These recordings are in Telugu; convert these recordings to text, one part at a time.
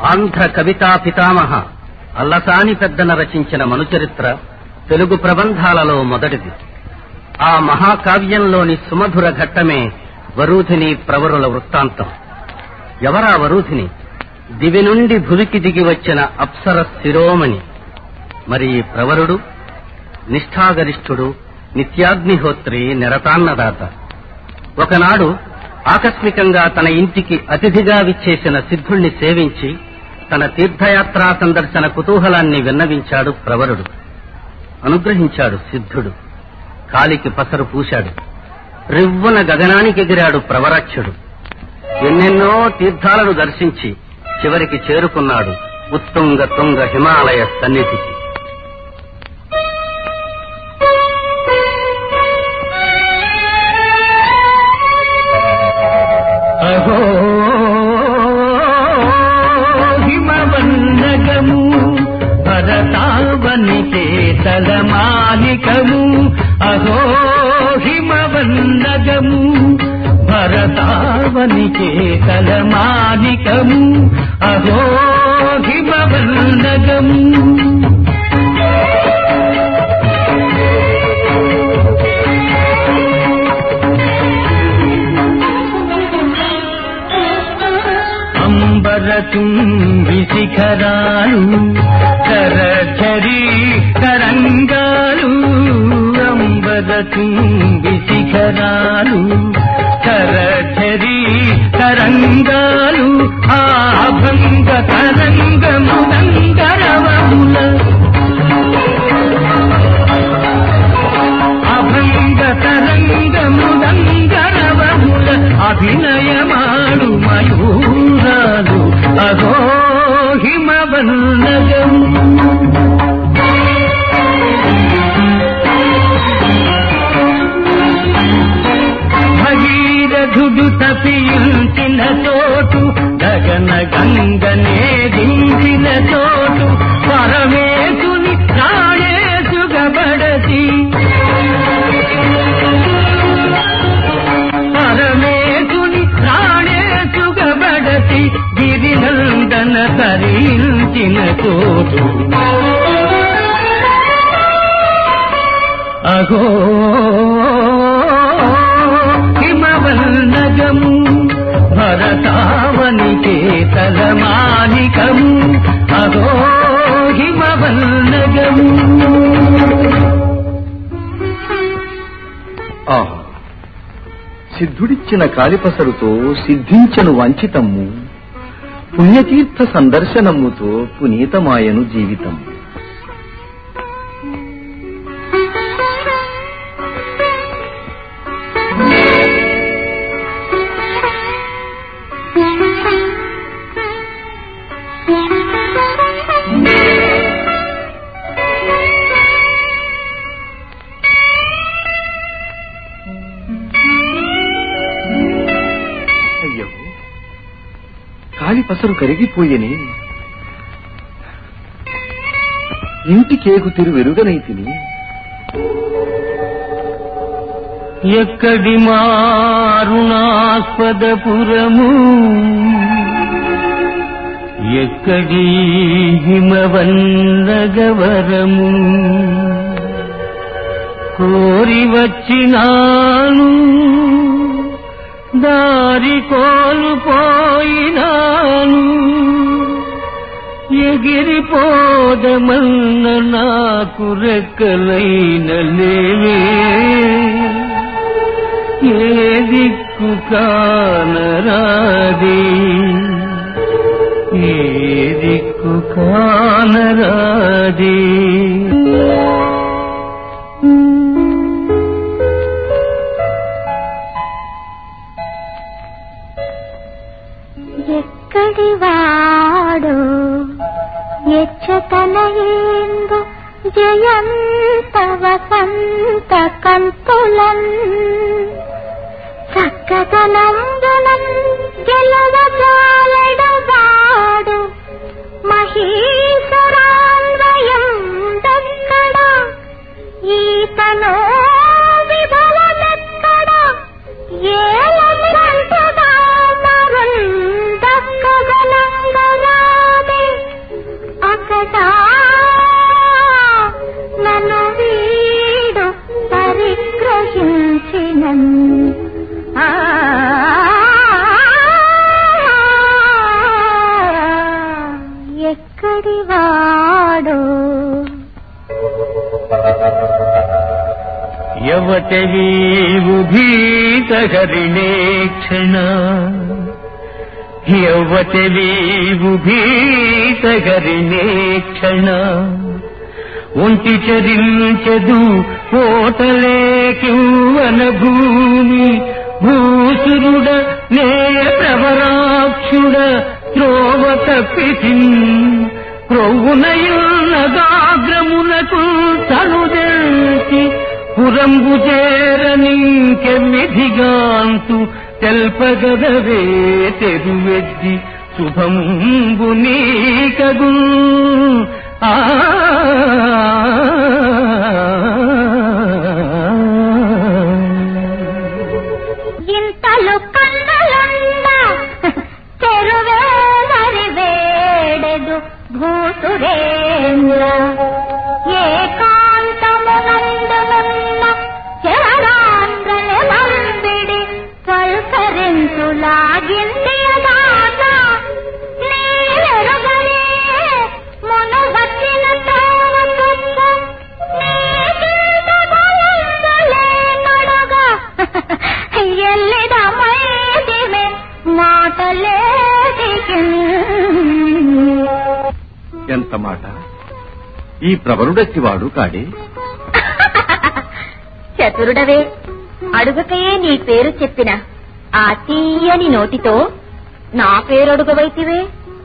ఆంధ్ర కవితా పితామహ అల్లసాని పెద్దన రచించిన మనుచరిత్ర తెలుగు ప్రబంధాలలో మొదటిది ఆ మహాకావ్యంలోని సుమధుర ఘట్టమే వరూధిని ప్రవరుల వృత్తాంతం ఎవరా వరూధిని దివి నుండి భువికి దిగి వచ్చిన అప్సర శిరోమణి మరి ఈ ప్రవరుడు నిష్ఠాగరిష్ఠుడు నిత్యాగ్నిహోత్రి నిరతాన్నదాత ఒకనాడు ఆకస్మికంగా తన ఇంటికి అతిథిగా విచ్చేసిన సిద్ధుణ్ణి సేవించి తన తీర్థయాత్రా సందర్శన కుతూహలాన్ని విన్నవించాడు ప్రవరుడు అనుగ్రహించాడు సిద్ధుడు కాలికి పసరు పూశాడు రివ్వున గగనానికి ఎగిరాడు ప్రవరాక్షుడు ఎన్నెన్నో తీర్థాలను దర్శించి చివరికి చేరుకున్నాడు ఉత్తుంగ తుంగ హిమాలయ సన్నిధికి అహో హిమవన్నగము భరతావని చేతల మాలికము అహో హిమవన్నగము భరతావని చేతల మాలికము అహో హిమవన్నగము అంబరతుంబి శిఖరాలు కరచరి తరంగాలు అంబరతుంబి శిఖరాలు కరచరి తరంగాలు ఆభంగ తరంగము నంగరవముల అభంగ తరంగము నంగరవముల అభినయమాడు మయూరాలు అగో హిమవన్నగం భగీరథుడు తపించిన చోటు గగన గంగనే దించిన చోటు పరమేశుని ప్రాణేశుగబడసి పరమేశుని ప్రాణేశుగబడసి గిరినందన తరించిన చోటు అగో హిమవన్నగము భరతావని చేతల మాలికము అగో హిమవన్నగము ఆహా సిద్ధుడిచ్చిన కాలిపసరుతో సిద్ధించను వంచితమ్ము పుణ్యతీర్థ సందర్శనముతో పునీతమాయను జీవితం అయ్యో కాలిపసరు కరిగిపోయని ఇంటికేగు తిరు వెరుగనైతిని ఎక్కడి మారుణాస్పదపురము ఎక్కడి హిమవన్నగవరము కోరి వచ్చినాను దారి కోల్పోయినాను ఎగిరిపోదమన్న నాకు రెక్కలైన లేవే ఏ దిక్కు కానరాది ఏ దిక్కు కానరాది ఎక్కడి వాడు ఎచ్చతనయేందు జయంత వసంత కంతులన్ చక్కదనందునం గెలవజాలడు వాడు మహీశ్వరాన్వయం దక్కడ ఈతనో విఫలమెక్కడ ఏలని అంటదా మరుందక్కగలంగరాదు యవ్వతవీవు భీతహరిణే క్షణ యవ్వతవీవు భీతహరిణే క్షణ ఒంటి చరించదు కోటలేకివన భూమి భూసురుడ నేయ ప్రవరాక్షుడ త్రోవ తప్పితి క్రొవ్వునయున్నగాగ్రమునకు తనుదెల్చి పురంబు చేరనింకెమ్మిధిగాంతు తెల్పగదవే తెరువెద్ది శుభంబు నీకగు ఆ ఇంతలు కన్నులున్న చెరువే మరివేడెదు భూసురేంద్ర ఏకాంతమునందునున్న చరణాంధ్రని నంబిడి పల్కరించులాగింది మాట నీవెరుగలే మునుగచ్చిన తోవకొచ్చ నీ చింత భయందలే నడుగా ఎల్లిద మైదిమే మాటలేటికి ఎంత మాట ఈ ప్రవరుడెత్తివాడు కాడే చతురుడవే అడుగకయే నీ పేరు చెప్పిన ఆ తీయని నోటితో నా పేరు అడుగవైతివే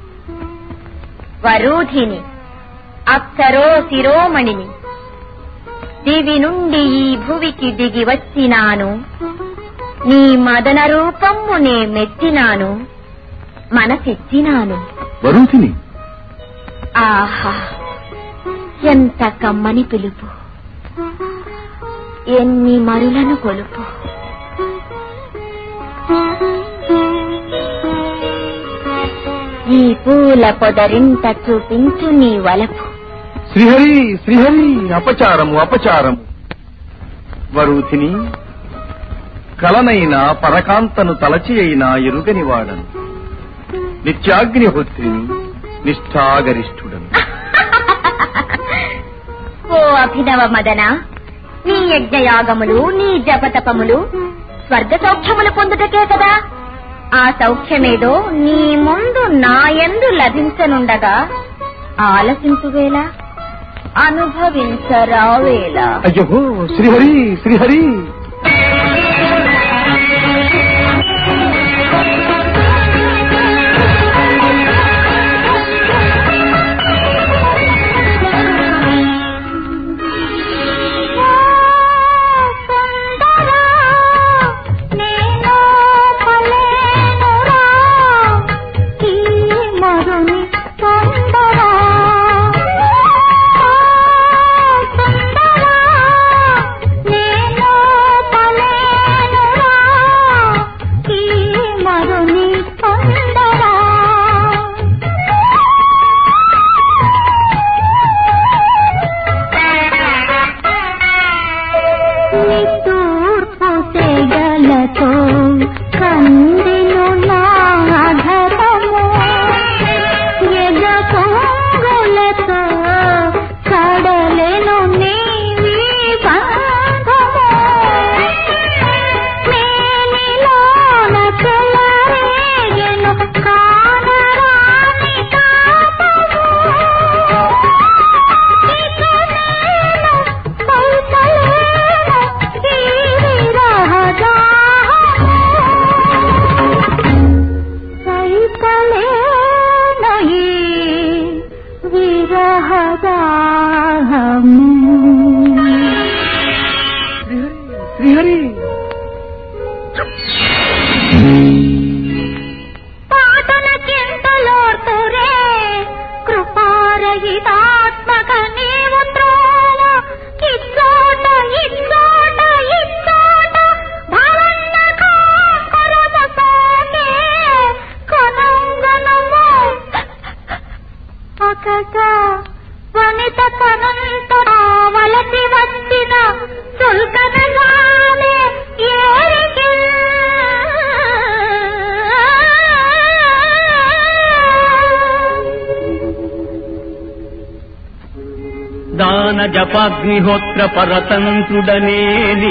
వరూధిని అప్సరో శిరోమణిని దివి నుండి ఈ భువికి దిగి వచ్చినాను నీ మదన రూపము నే మెచ్చినాను మనసిచ్చినాను వరుధిని ఆహా ఎంత కమ్మని పిలుపు ఎన్ని మరులను కొలుపు ఈ పూల పొదరింట చూపించు నీ వలపు శ్రీహరి శ్రీహరి అపచారము అపచారము వరుధిని కలనైన పరకాంతను తలచి అయినా ఎరుగని వాడను నిత్యాగ్నిహోత్రిని నిష్ఠాగరిష్ఠుడను ఓ అభినవ మదన నీ యజ్ఞయాగములు నీ జపతపములు స్వర్గ సౌఖ్యములు పొందుటకే కదా ఆ సౌఖ్యమేదో నీ ముందు నాయందు లభించనుండగా ఆలసించువేలా అనుభవించరావేలా అయ్యో శ్రీహరి శ్రీహరి సుందరా నేను పలేనురా ఈ మరుని సుందరా సుందరా నేను జపాగ్నిహోత్ర పరతంత్రుడనేని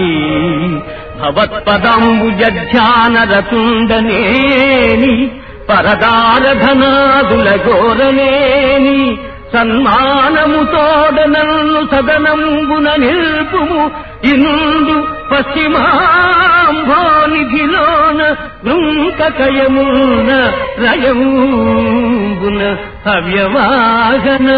భవత్పదంబుజధ్యానరతుండనేని పరదారధనాదుల గోరనేని సన్మానము తోడ నన్ను సదనంబున నిల్పుము ఇందు పశ్చిమాంభోనిధిలోన వృంకకయమున రయంబున హవ్యవాగన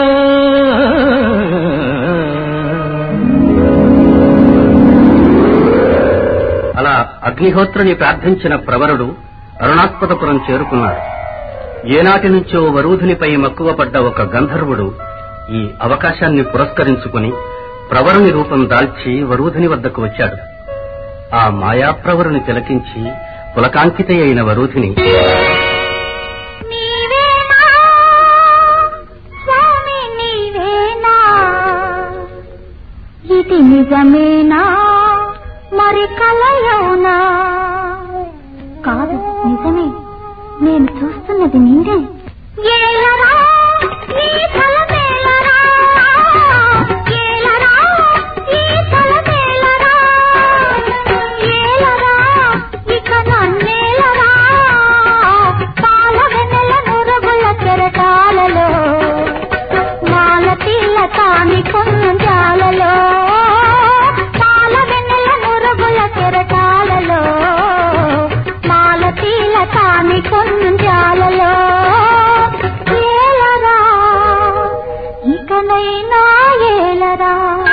అలా అగ్నిహోత్రుని ప్రార్థించిన ప్రవరుడు అరుణాస్పదపురం చేరుకున్నాడు ఏనాటి నుంచో వరూధునిపై మక్కువ పడ్డ ఒక గంధర్వుడు ఈ అవకాశాన్ని పురస్కరించుకుని ప్రవరుని రూపం దాల్చి వరూధుని వద్దకు వచ్చాడు ఆ మాయాప్రవరుని తిలకించి పులకాంకిత అయిన వరూధిని నీవేనా స్వామి నీవేనా ఇది నిజమేనా మరి కలయోనా కాదు నిజమే నేను చూస్తున్నది నీరే ఏలరా ఈ తలమేలరా ఏలరా ఈ తలమేలరా ఏలరా ఇక నన్నేలరా పాల వెన్నెల నురగుల కెరటాలలో మాలతీల తాని కొంజాలలో పాల వెన్నెల నురగుల కెరటాలలో మాలతీల తాని కొంజాలలో ఏలరా ఇకనైనా ఏలరా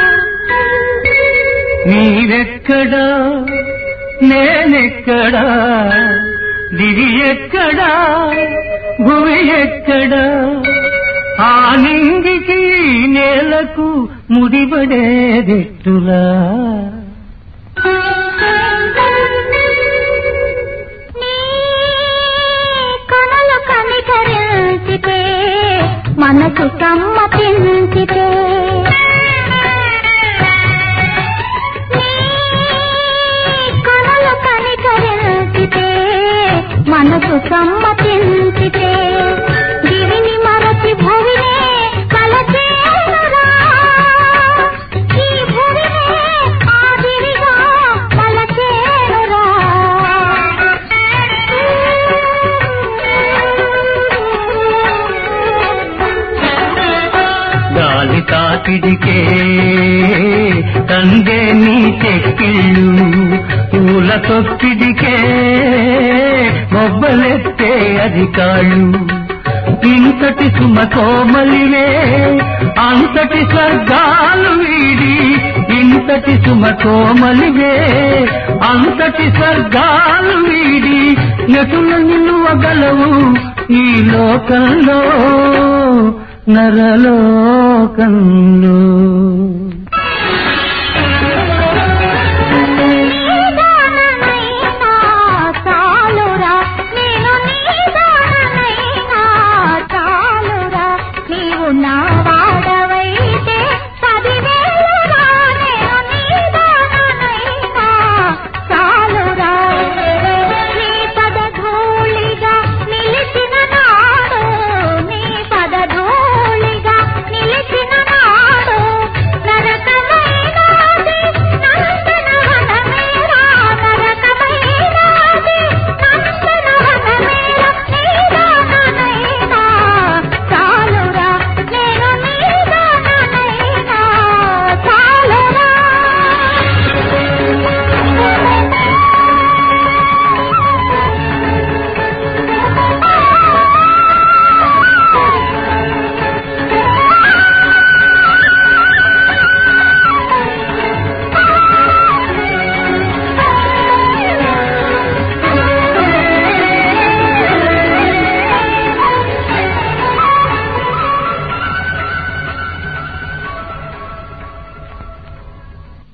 నీవెక్కడా నేనెక్కడా దివి ఎక్కడా భువి ఎక్కడా ఆ నింగికి నేలకు ముడిపడేదెట్టులా నీ కనులు కనికరించితే మనసు సమ్మతించితే నీ కనులు కనికరించితే మనసు సమ్మతించితే దివిని మరచి భువినే కలచేనురా ఈ భువినే ఆదిరిగా కలచేనురా గాలి తాకిడికే కందే నీ చెక్కిళ్ళు పూల తొక్కిడికే మొబ్బలెత్తే అధికాళ్ళు ఇంతటి సుమ కోమలివే అంతటి స్వర్గాలు వీడి ఇంతటి సుమ కోమలివే అంతటి స్వర్గాలు వీడి నటుల నిలువగలవు ఈ లోకంలో నరలోకంలో